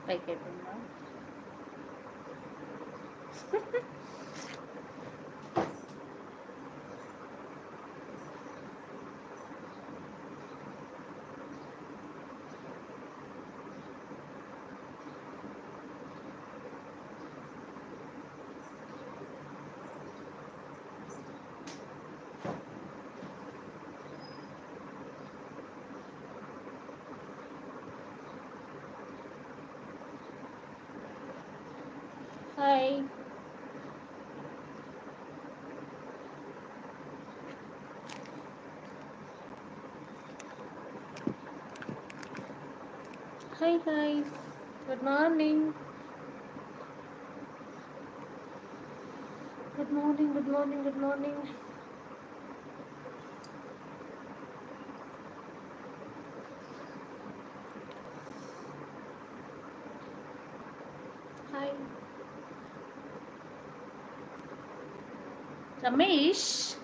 పైకి అయిపోయిందా hi hi hi good morning good morning good morning good morning hi Ramesh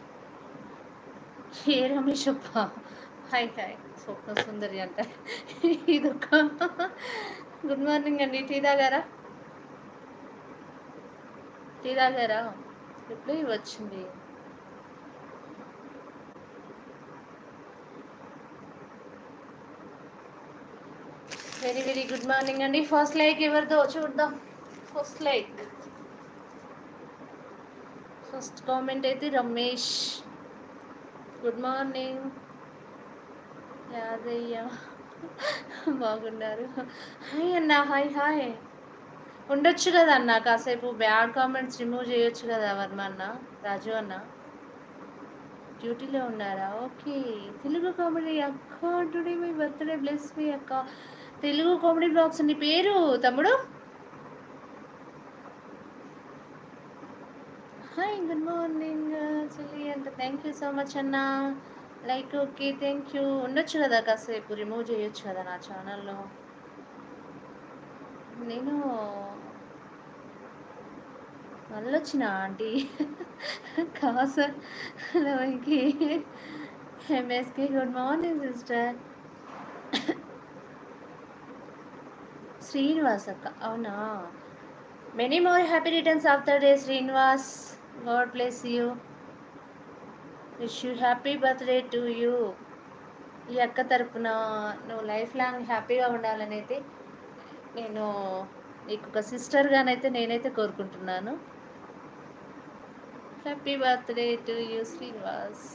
ఏ రమేష్ అప్ప హాయ్ హాయ్ స్వప్న సుందరి అంట ఇదొక గుడ్ మార్నింగ్ అండి టీ తాగారా టీ తాగారా రిప్లై వచ్చింది వెరీ వెరీ గుడ్ మార్నింగ్ అండి ఫస్ట్ లైక్ ఎవరిదో చూద్దాం ఫస్ట్ లైక్ ఫస్ట్ కామెంట్ అయితే రమేష్ గుడ్ మార్నింగ్ యాదయ్య బాగున్నారు హాయ్ అన్న హాయ్ హాయ్ ఉండొచ్చు కదా అన్న కాసేపు బ్యాడ్ కామెంట్స్ రిమూవ్ చేయొచ్చు కదా వర్మ అన్న రాజు అన్న డ్యూటీలో ఉన్నారా ఓకే తెలుగు కామెడీ అక్క today my birthday bless me అక్క తెలుగు కామెడీ బ్లాగ్స్ నీ పేరు తమ్ముడు హాయ్ గుడ్ మార్నింగ్ చెల్లి అంట థ్యాంక్ యూ సో మచ్ అన్న లైక్ ఓకే థ్యాంక్ యూ ఉండొచ్చు కదా కాసేపు రిమూవ్ చేయొచ్చు కదా నా ఛానల్లో నేను మళ్ళీ వచ్చిన ఆంటీ కాసలకి ఎంఎస్కి గుడ్ మార్నింగ్ సిస్టర్ శ్రీనివాస్ అక్క అవునా many more happy returns of the day Srinivas God bless you wish you happy birthday to you ఈ అక్క తరపున నువ్వు లైఫ్ లాంగ్ హ్యాపీగా ఉండాలని అయితే నేను నీకు ఒక సిస్టర్గానైతే నేనైతే కోరుకుంటున్నాను happy birthday to you Srinivas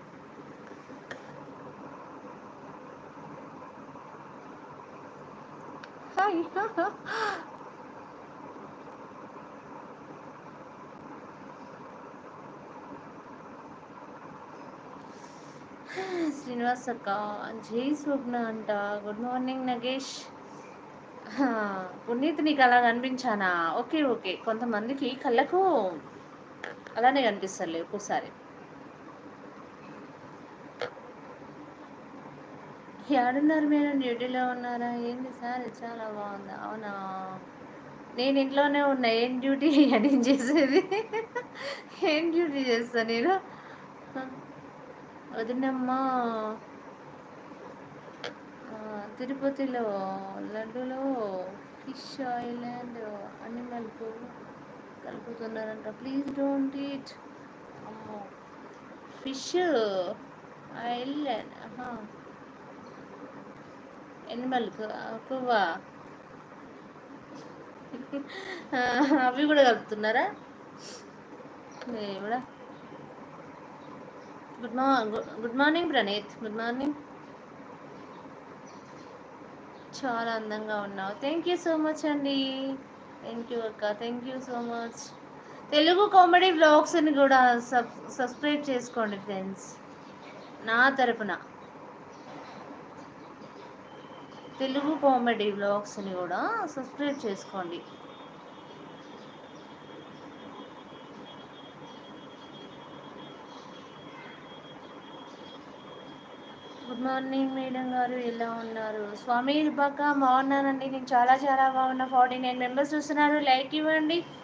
hi Srinivas అక్క జై స్వప్న అంట గుడ్ మార్నింగ్ నగేష్ హా, పునీత్ నీకు అలా కనిపించానా ఓకే ఓకే కొంతమందికి కళ్ళకు అలానే కనిపిస్తారులే ఒక్కోసారి ఏడున్నారు మేడం డ్యూటీలో ఉన్నారా ఏంది సార్ చాలా బాగుంది అవునా నేను ఇంట్లోనే ఉన్నా ఏం డ్యూటీ నేను చేసేది ఏం డ్యూటీ చేస్తా నేను వదినమ్మా ఆ, తిరుపతిలో లడ్డులో ఫిష్ ఆయిల్ అండ్ అనిమల్ కొవ్వు కలుపుతున్నారంట ప్లీజ్ డోంట్ ఈట్ అమ్మో ఫిష్ ఆయిల్ ఎనిమల్ కొవ్వా ఆ, అవి కూడా కలుపుతున్నారా దేవుడా గుడ్ మా good morning Praneeth good morning చాలా అందంగా ఉన్నావు థ్యాంక్ యూ సో మచ్ అండి థ్యాంక్ యూ అక్క thank you so much Telugu comedy బ్లాగ్స్ని కూడా సబ్ సబ్స్క్రైబ్ చేసుకోండి ఫ్రెండ్స్ నా తరపున తెలుగు కామెడీ బ్లాగ్స్ని కూడా సబ్స్క్రైబ్ చేసుకోండి గుడ్ మార్నింగ్ మేడం గారు ఎలా ఉన్నారు స్వామి బాగా బాగున్నానండి నేను చాలా చాలా బాగున్నా ఫార్టీ నైన్ మెంబర్స్ చూస్తున్నారు లైక్ ఇవ్వండి